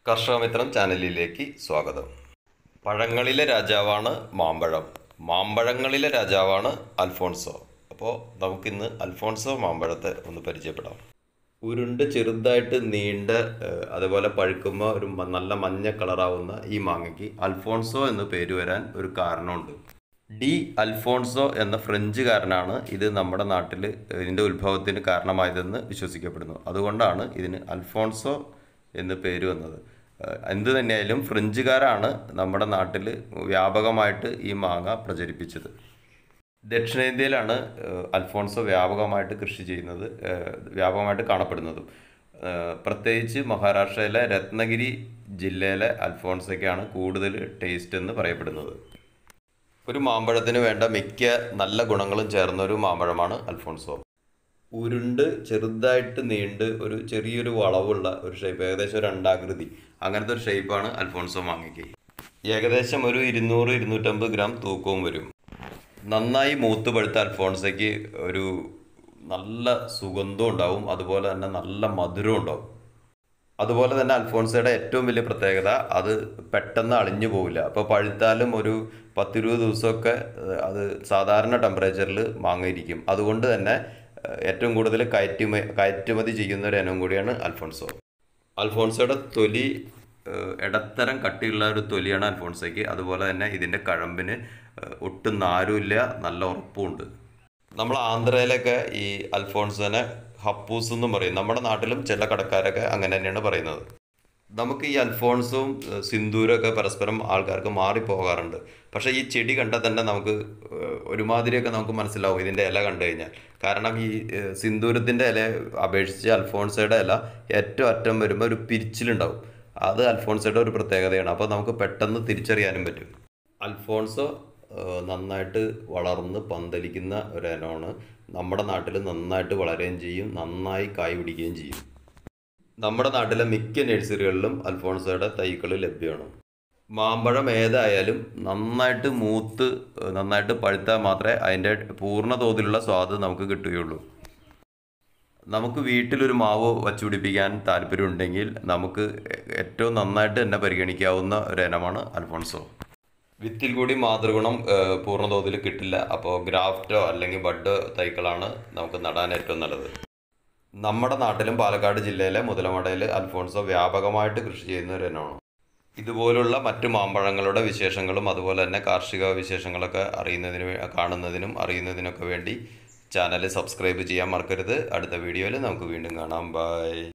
കർഷകമിത്രം ചാനലിലേക്ക് സ്വാഗതം പഴങ്ങളിലെ രാജാവാണ് മാമ്പഴം മാമ്പഴങ്ങളിലെ രാജാവാണ് അൽഫോൺസോ അപ്പോൾ നമുക്കിന്ന് അൽഫോൺസോ മാമ്പഴത്തെ ഒന്ന് പരിചയപ്പെടാം ഉരുണ്ട് ചെറുതായിട്ട് നീണ്ട ഏഹ്, അതുപോലെ പഴുക്കുമ്പോൾ ഒരു മ- നല്ല മഞ്ഞ കളറാവുന്ന ഈ മാങ്ങയ്ക്ക് അൽഫോൺസോ എന്ന് പേര് വരാൻ ഒരു കാരണമുണ്ട് ഡി അൽഫോൺസോ എന്ന ഫ്രഞ്ചുകാരനാണ് ഇത് നമ്മുടെ നാട്ടിൽ ഇതിൻ്റെ ഉത്ഭവത്തിന് കാരണമായതെന്ന് വിശ്വസിക്കപ്പെടുന്നു അതുകൊണ്ടാണ് ഇതിന് അൽഫോൺസോ എന്ന് പേര് വന്നത് ഏഹ് എന്ത് തന്നെയായാലും ഫ്രഞ്ചുകാരാണ് നമ്മുടെ നാട്ടിൽ വ്യാപകമായിട്ട് ഈ മാങ്ങ പ്രചരിപ്പിച്ചത് ദക്ഷിണേന്ത്യയിലാണ് ഏഹ്, അൽഫോൺസോ വ്യാപകമായിട്ട് കൃഷി ചെയ്യുന്നത് ഏഹ്, വ്യാപകമായിട്ട് കാണപ്പെടുന്നതും ഏഹ്, പ്രത്യേകിച്ച് മഹാരാഷ്ട്രയിലെ രത്നഗിരി ജില്ലയിലെ അൽഫോൺസോയ്ക്കാണ് കൂടുതൽ ടേസ്റ്റ് എന്ന് പറയപ്പെടുന്നത് ഒരു മാമ്പഴത്തിന് വേണ്ട മിക്ക നല്ല ഗുണങ്ങളും ചേർന്ന ഒരു മാമ്പഴമാണ് അൽഫോൺസോ ഉരുണ്ട് ചെറുതായിട്ട് നീണ്ട് ഒരു ചെറിയൊരു വളവുള്ള ഒരു ഷേപ്പ് ഏകദേശം ഒരു അണ്ടാകൃതി അങ്ങനത്തെ ഒരു ഷേപ്പാണ് അൽഫോൺസോ മാങ്ങയ്ക്ക് ഏകദേശം ഒരു ഇരുന്നൂറ് ഇരുന്നൂറ്റമ്പത് ഗ്രാം തൂക്കവും വരും നന്നായി മൂത്ത് പഴുത്ത അൽഫോൺസയ്ക്ക് ഒരു നല്ല സുഗന്ധം ഉണ്ടാവും അതുപോലെ തന്നെ നല്ല മധുരം ഉണ്ടാവും അതുപോലെ തന്നെ അൽഫോൺസയുടെ ഏറ്റവും വലിയ പ്രത്യേകത അത് പെട്ടെന്ന് അളിഞ്ഞു പോവില്ല അപ്പോൾ പഴുത്താലും ഒരു പത്തിരുപത് ദിവസമൊക്കെ ഏഹ്, അത് സാധാരണ ടെമ്പറേച്ചറിൽ മാങ്ങയിരിക്കും അതുകൊണ്ട് തന്നെ ഏഹ്, ഏറ്റവും കൂടുതൽ കയറ്റുമ കയറ്റുമതി ചെയ്യുന്ന ഒരു ഇനം കൂടിയാണ് അൽഫോൺസോ അൽഫോൺസോയുടെ തൊലി ഏഹ്, ഇടത്തരം കട്ടിയുള്ള ഒരു തൊലിയാണ് അൽഫോൺസോയ്ക്ക് അതുപോലെ തന്നെ ഇതിൻ്റെ കഴമ്പിന് ഏഹ്, ഒട്ടും നാരുമില്ല നല്ല ഉറപ്പുമുണ്ട് നമ്മൾ ആന്ധ്രയിലൊക്കെ ഈ അൽഫോൺസോനെ ഹപ്പൂസ് എന്നും പറയും നമ്മുടെ നാട്ടിലും ചില കടക്കാരൊക്കെ അങ്ങനെ തന്നെയാണ് പറയുന്നത് നമുക്ക് ഈ അൽഫോൺസും ഏഹ്, സിന്ദൂരൊക്കെ പരസ്പരം ആൾക്കാർക്ക് മാറിപ്പോകാറുണ്ട് പക്ഷേ ഈ ചെടി കണ്ടാൽ തന്നെ നമുക്ക് ഏഹ്, ഒരുമാതിരിയൊക്കെ നമുക്ക് മനസ്സിലാവും ഇതിൻ്റെ ഇല കണ്ടു കഴിഞ്ഞാൽ കാരണം ഈ ഏഹ്, സിന്ദൂരത്തിൻ്റെ ഇല അപേക്ഷിച്ച് അൽഫോൺസയുടെ ഇല ഏറ്റവും അറ്റം വരുമ്പോൾ ഒരു പിരിച്ചിലുണ്ടാവും അത് അൽഫോൺസയുടെ ഒരു പ്രത്യേകതയാണ് അപ്പോൾ നമുക്ക് പെട്ടെന്ന് തിരിച്ചറിയാനും പറ്റും അൽഫോൺസോ ഏഹ്, നന്നായിട്ട് വളർന്ന് പന്തലിക്കുന്ന ഒരു ഇനമാണ് നമ്മുടെ നാട്ടിൽ നന്നായിട്ട് വളരുകയും ചെയ്യും നന്നായി കായ് പിടിക്കുകയും ചെയ്യും നമ്മുടെ നാട്ടിലെ മിക്ക നഴ്സറികളിലും അൽഫോൺസോയുടെ തൈകൾ ലഭ്യമാണ് മാമ്പഴം ഏതായാലും നന്നായിട്ട് മൂത്ത് ഏഹ്, നന്നായിട്ട് പഴുത്താൽ മാത്രമേ അതിൻ്റെ പൂർണ്ണ തോതിലുള്ള സ്വാദ് നമുക്ക് കിട്ടുകയുള്ളൂ നമുക്ക് വീട്ടിലൊരു മാവ് വച്ചു പിടിപ്പിക്കാൻ താല്പര്യമുണ്ടെങ്കിൽ നമുക്ക് ഏറ്റവും നന്നായിട്ട് തന്നെ പരിഗണിക്കാവുന്ന ഒരു ഇനമാണ് അൽഫോൺസോ വിത്തിൽ കൂടി മാതൃഗുണം ഏഹ്, പൂർണ്ണ തോതിൽ കിട്ടില്ല അപ്പോൾ ഗ്രാഫ്റ്റോ അല്ലെങ്കിൽ ബഡ് തൈകളാണ് നമുക്ക് നടാൻ ഏറ്റവും നല്ലത് നമ്മുടെ നാട്ടിലും പാലക്കാട് ജില്ലയിലെ മുതലമടയിൽ അൽഫോൺസോ വ്യാപകമായിട്ട് കൃഷി ചെയ്യുന്ന ഒരു ഇനമാണ് ഇതുപോലുള്ള മറ്റു മാമ്പഴങ്ങളുടെ വിശേഷങ്ങളും അതുപോലെ തന്നെ കാർഷിക വിശേഷങ്ങളൊക്കെ അറിയുന്നതിന് വേ- കാണുന്നതിനും അറിയുന്നതിനൊക്കെ വേണ്ടി ചാനൽ സബ്സ്ക്രൈബ് ചെയ്യാൻ മറക്കരുത് അടുത്ത വീഡിയോയിൽ നമുക്ക് വീണ്ടും കാണാം ബൈ